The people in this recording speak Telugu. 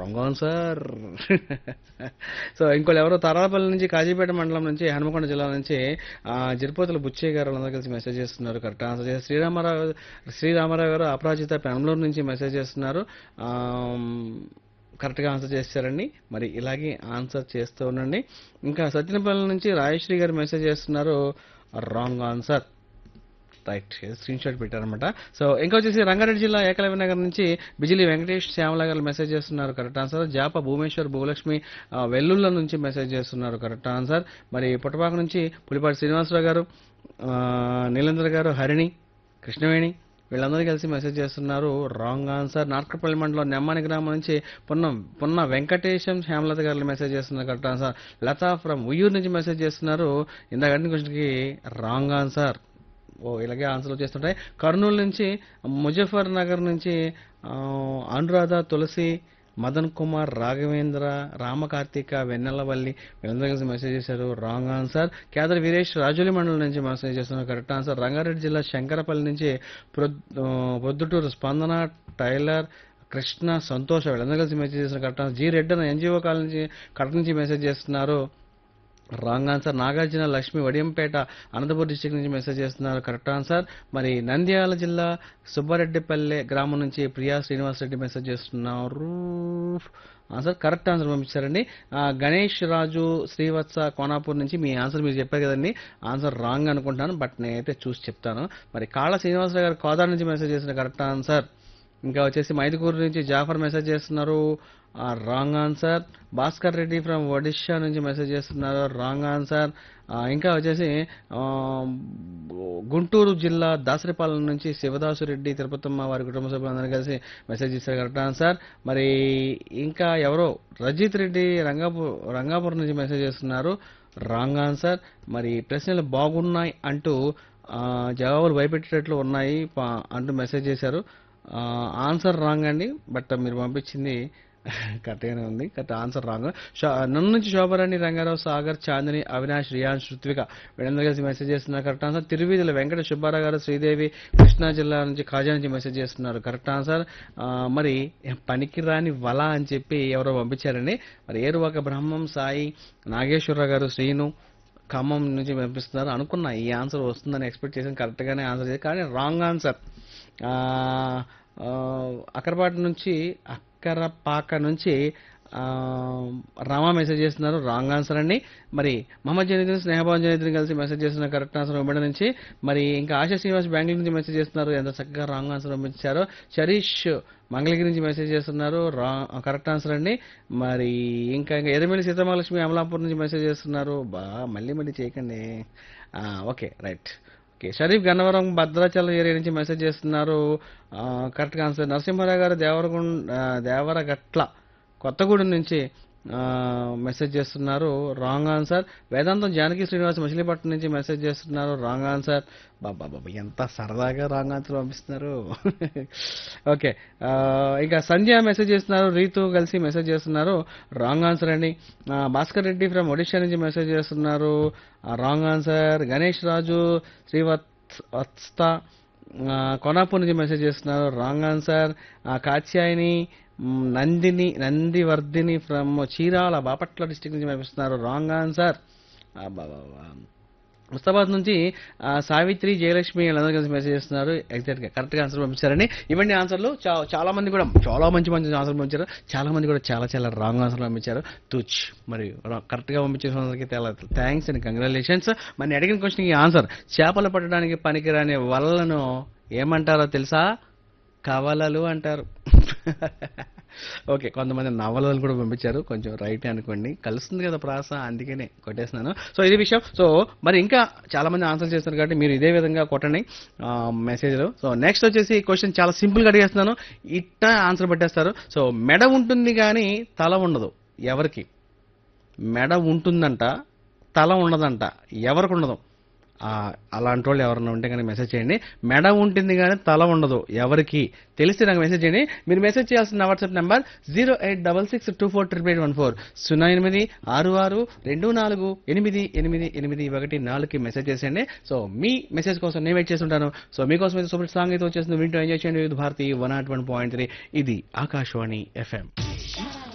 రాంగ్ ఆన్సర్ సో ఇంకోళ్ళు ఎవరో తారాపల్లి నుంచి కాజీపేట మండలం నుంచి హనుమకొండ జిల్లా నుంచి ఆ, జిరిపోతుల బుచ్చయ్య గారు వాళ్ళందరూ కలిసి మెసేజ్ చేస్తున్నారు కరెక్ట్ ఆన్సర్ చేసి శ్రీరామారావు శ్రీరామారావు గారు అపరాజిత పెనంలూరు నుంచి మెసేజ్ చేస్తున్నారు ఆమ్, కరెక్ట్గా ఆన్సర్ చేశారండి మరి ఇలాగే ఆన్సర్ చేస్తూ ఉండండి ఇంకా సత్యనపల్లి నుంచి రాయశ్రీ గారు మెసేజ్ చేస్తున్నారు wrong answer right screenshot పెట్టారనమాట సో ఇంకా వచ్చేసి రంగారెడ్డి జిల్లా ఏకలవ్య నగర్ నుంచి బిజిలి వెంకటేష్ శ్యామల గారు మెసేజ్ చేస్తున్నారు కరెక్ట్ ఆన్సర్ జాప భూమేశ్వర్ భూలక్ష్మి ఆ, వెల్లుల్ల నుంచి మెసేజ్ చేస్తున్నారు కరెక్ట్ ఆన్సర్ మరి పుట్టపాక నుంచి పులిపాటి శ్రీనివాసరావు గారు ఆ, నీలేంద్ర గారు హరిణి కృష్ణవేణి వీళ్ళందరూ కలిసి మెసేజ్ చేస్తున్నారు రాంగ్ ఆన్సర్ నార్కపల్లి మండలం నెమ్మాని గ్రామం నుంచి పున్న పున్న వెంకటేశం శ్యామలత గారు మెసేజ్ చేస్తున్నారు correct answer Latha from Uyyuru నుంచి మెసేజ్ చేస్తున్నారు ఇందాక అడిగిన క్వశ్చన్కి రాంగ్ ఆన్సర్ ఓ ఇలాగే ఆన్సర్లు చేస్తుంటాయి కర్నూలు నుంచి ముజఫర్ నగర్ నుంచి ఆ, అనురాధ తులసి మదన్ కుమార్ రాఘవేంద్ర రామకార్తిక వెన్నెలవల్లి వీళ్ళందరూ కలిసి మెసేజ్ చేశారు రాంగ్ ఆన్సర్ కేదర్ వీరేష్ రాజులి మండలం నుంచి మెసేజ్ చేస్తున్నారు కరెక్ట్ ఆన్సర్ రంగారెడ్డి జిల్లా శంకరపల్లి నుంచి ప్రొద్- ఆ, పొద్దుటూరు స్పందన టైలర్ కృష్ణ సంతోష వీళ్ళందరూ కలిసి మెసేజ్ చేస్తున్నారు కరెక్ట్ ఆన్సర్ జీ రెడ్డి అన్న ఎన్జిఓ కాలనీ నుంచి కడప నుంచి మెసేజ్ చేస్తున్నారు wrong answer Nagarjuna Lakshmi Vadiyampeta Anantapuram district నుంచి మెసేజ్ చేస్తున్నారు కరెక్ట్ ఆన్సర్ మరి నంద్యాల జిల్లా సుబ్బారెడ్డిపల్లె గ్రామం నుంచి ప్రియా శ్రీనివాస్ రెడ్డి మెసేజ్ చేస్తున్నారు ఆన్సర్ కరెక్ట్ ఆన్సర్ పంపించారండి ఆ, గణేష్ రాజు శ్రీవత్స కోనాపూర్ నుంచి మీ ఆన్సర్ మీరు చెప్పారు కదండి ఆన్సర్ రాంగ్ అనుకుంటున్నాను బట్ నేనైతే చూసి చెప్తాను మరి కాళ్ళ శ్రీనివాసరావు గారు కోదాడ నుంచి మెసేజ్ చేసిన కరెక్ట్ ఆన్సర్ ఇంకా వచ్చేసి మైదుకూరు నుంచి జాఫర్ మెసేజ్ చేస్తున్నారు wrong answer Bhaskar Reddy from Odisha నుంచి మెసేజ్ చేస్తున్నారు రాంగ్ ఆన్సర్ ఇంకా వచ్చేసి ఆ, గుంటూరు జిల్లా దాసరిపాలెం నుంచి శివదాసు రెడ్డి తిరుపతమ్మ వారి కుటుంబ సభ్యులందరూ కలిసి మెసేజ్ చేశారు కరెక్ట్ ఆన్సర్ మరి ఇంకా ఎవరో రజిత్ రెడ్డి రంగాపూర్ రంగాపురం నుంచి మెసేజ్ చేస్తున్నారు రాంగ్ ఆన్సర్ మరి ప్రశ్నలు బాగున్నాయి అంటూ ఆ, జవాబులు భయపెట్టేటట్లు ఉన్నాయి పా- అంటూ మెసేజ్ చేశారు ఆ, ఆన్సర్ రాంగ్ అండి బట్ మీరు పంపించింది కరెక్ట్గానే ఉంది కరెక్ట్ ఆన్సర్ రాంగ్ షో- నన్ను నుంచి శోభరాణి రంగారావు సాగర్ చాందిని అవినాష్ రియాన్స్ ఋత్విక వీళ్ళందరూ కలిసి మెసేజ్ చేస్తున్నారు కరెక్ట్ ఆన్సర్ తిరువీధుల వెంకట సుబ్బారావు గారు శ్రీదేవి కృష్ణా జిల్లా నుంచి ఖాజా నుంచి మెసేజ్ చేస్తున్నారు కరెక్ట్ ఆన్సర్ ఆ, మరి పనికిరాని వల అని చెప్పి ఎవరో పంపించారండి మరి ఏరువాక బ్రహ్మం సాయి నాగేశ్వరరావు గారు శ్రీను ఖమ్మం నుంచి పంపిస్తున్నారు అనుకున్నా ఈ ఆన్సర్ వస్తుందని ఎక్స్పెక్ట్ చేసాను కరెక్ట్గానే ఆన్సర్ చేసి కానీ రాంగ్ ఆన్సర్ అక్కరపాటి నుంచి అక్కరపాక నుంచి ఆ, రామా మెసేజ్ చేస్తున్నారు రాంగ్ ఆన్సర్ అండి మరి మహమ్మద్ జనీద్ని స్నేహభావన్ జనీద్ని కలిసి మెసేజ్ చేస్తున్న కరెక్ట్ ఆన్సర్ ఉమ్మడి నుంచి మరి ఇంకా ఆశా శ్రీనివాస్ బెంగళూరు నుంచి మెసేజ్ చేస్తున్నారు ఎంత చక్కగా రాంగ్ ఆన్సర్ పంపించారో చరీష్ మంగళగిరి నుంచి మెసేజ్ చేస్తున్నారు రా కరెక్ట్ ఆన్సర్ అండి మరి ఇంకా ఇంకా ఎర్రమిల్లి సీతామహాలక్ష్మి అమలాపూర్ నుంచి మెసేజ్ చేస్తున్నారు బా మళ్ళీ మళ్ళీ చేయకండి ఆ, okay right okay Sharif Gannavaram Bhadrachalam area నుంచి మెసేజ్ చేస్తున్నారు ఆ, కరెక్ట్గా ఆన్సర్ నరసింహారావు గారు దేవరగుండ ఆ, దేవరగట్ల కొత్తగూడెం నుంచి ఆ, మెసేజ్ చేస్తున్నారు రాంగ్ ఆన్సర్ వేదాంతం జానకి శ్రీనివాస్ మచిలీపట్నం నుంచి మెసేజ్ చేస్తున్నారు రాంగ్ ఆన్సర్ బాబా బాబా ఎంత సరదాగా రాంగ్ ఆన్సర్ పంపిస్తున్నారు ఓకే ఆ, ఇంకా సంధ్య మెసేజ్ చేస్తున్నారు రీతు కలిసి మెసేజ్ చేస్తున్నారు రాంగ్ ఆన్సర్ అండి ఆ, భాస్కర్ రెడ్డి ఫ్రమ్ ఒడిషా నుంచి మెసేజ్ చేస్తున్నారు రాంగ్ ఆన్సర్ గణేష్ రాజు శ్రీవత్స్ వత్స్త ఆ, కొనాపూర్ నుంచి మెసేజ్ చేస్తున్నారు రాంగ్ ఆన్సర్ కాత్యాయని మ్, నందిని నందివర్ధిని ఫ్రమ్ చీరాల బాపట్ల డిస్టిక్ నుంచి పంపిస్తున్నారు రాంగ్ ఆన్సర్ ముస్తాబాద్ నుంచి ఆ, సావిత్రి జయలక్ష్మి వీళ్ళందరూ కలిసి మెసేజ్ చేస్తున్నారు ఎగ్జాక్ట్ గా కరెక్ట్ గా ఆన్సర్ పంపించారని ఇవన్నీ ఆన్సర్లు చా- చాలా మంది కూడా చాలా మంచి మంచి ఆన్సర్ పంపించారు చాలా మంది కూడా చాలా చాలా రాంగ్ ఆన్సర్ పంపించారు తుచ్ మరి కరెక్ట్ గా పంపించిన అందరికీ చాలా థ్యాంక్స్ అండ్ కంగ్రాచులేషన్స్ మరి అడిగిన క్వశ్చన్ కి ఆన్సర్ చేపలు పట్టడానికి పనికిరాని వలలను ఏమంటారో తెలుసా కవలలు అంటారు ఓకే కొంతమంది నవలలు కూడా పంపించారు కొంచెం రైట్ అనుకోండి కలుస్తుంది కదా ప్రాస అందుకనే కొట్టేస్తున్నాను సో ఇది విషయం సో మరి ఇంకా చాలా మంది ఆన్సర్ చేస్తారు కాబట్టి మీరు ఇదే విధంగా కొట్టండి మెసేజ్లో సో నెక్స్ట్ వచ్చేసి క్వశ్చన్ చాలా సింపుల్గా అడిగేస్తున్నాను ఇట్ట ఆన్సర్ పెట్టేస్తారు సో మెడ ఉంటుంది కానీ తల ఉండదు ఎవరికి మెడ ఉంటుందంట తల ఉండదంట ఎవరికి ఉండదు ఆ, అలాంటి వాళ్ళు ఎవరైనా ఉంటే కానీ మెసేజ్ చేయండి మెడ ఉంటుంది కానీ తల ఉండదు ఎవరికి తెలిస్తే నాకు మెసేజ్ చేయండి మీరు మెసేజ్ చేయాల్సిన WhatsApp number zero eight double six two four triple eight one four సున్నా ఎనిమిది ఆరు ఆరు రెండు నాలుగు ఎనిమిది ఎనిమిది ఎనిమిది ఒకటి నాలుగుకి మెసేజ్ చేసేయండి సో మీ మెసేజ్ కోసం నేను వెయిట్ చేస్తుంటాను సో మీకోసం అయితే సూపర్ సాంగ్ అయితే వచ్చేసింది వింటూ ఎంజాయ్ చేయండి with Bharati one nought one point three ఇది ఆకాశవాణి ఎఫ్ఎం